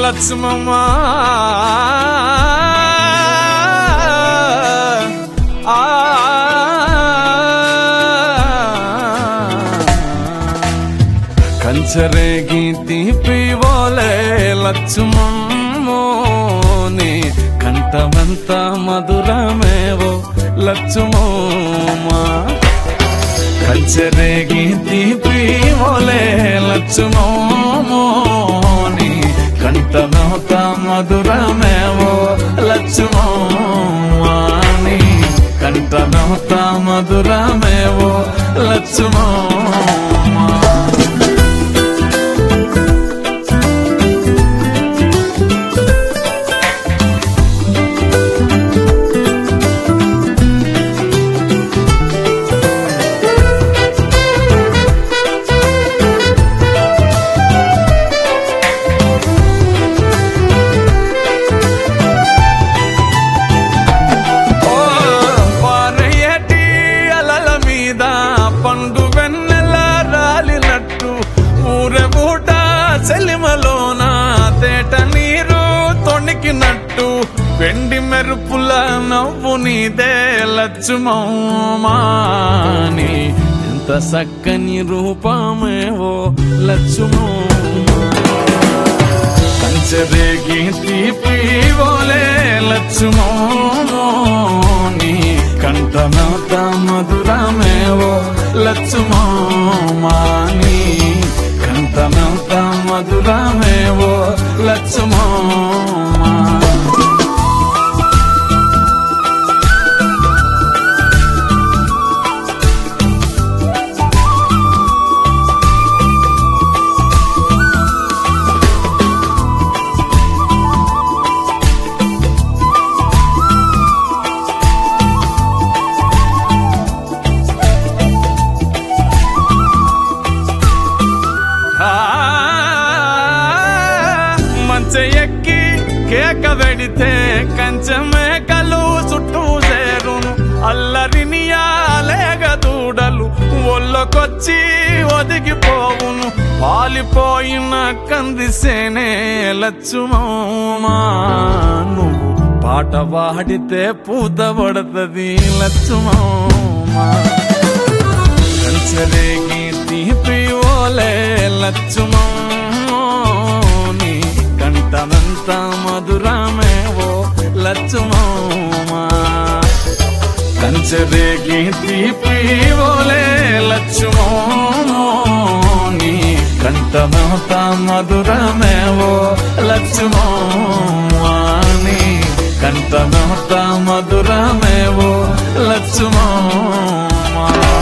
లక్ష్మమ్మ ఆ కంచరేగి తీపి ఓలే లక్ష్మమ్మోని కంఠమంత మధురమేవో లక్ష్మమ్మా కంచరేగి తీపి ఓలే లక్ష్మమ్మోని కంఠమంత మధురమేవో లక్ష్మమ్మాని కంఠమంత మధురమేవో లక్ష్మమ్మా ఓ పారయ్యటి అలల మీద పండు వెన్నెల రాలినట్టు ఊరబూట సెలిమలోన తేట నీరు తొణికినట్టు వెండి మెరుపుల నవ్వు నీదే లచ్చుమౌమాని ఎంత చక్కని రూపమేవో లచ్చుమౌమా కంచరేగి తీపి ఓలే లక్ష్మోని కంఠమత మధురమేవో లక్ష్మోమాని కంఠమత మధురమేవో లక్ష్మోమా ఆ, మంచ ఎక్కి కేక వెడితే కంచమేకలు చుట్టూ చేరును అల్లరినియాలేగ దూడలు ఒళ్ళకొచ్చి ఒదిగిపోవును పాలిపోయిన కందిసేనే లచ్చుమా నువ్వు పాట పాడితే పూత పడుతుంది లచ్చుమా కంచరేగి తీపి ఓలే లచ్చుమోని కంఠమంత మధురమేవో లచ్చుమోమా కంచరేగి తీపి ఓలే లచ్చుమోని కంఠమంత మధురమేవో లచ్చుమోని కంఠమంత మధురమేవో లచ్చుమోమా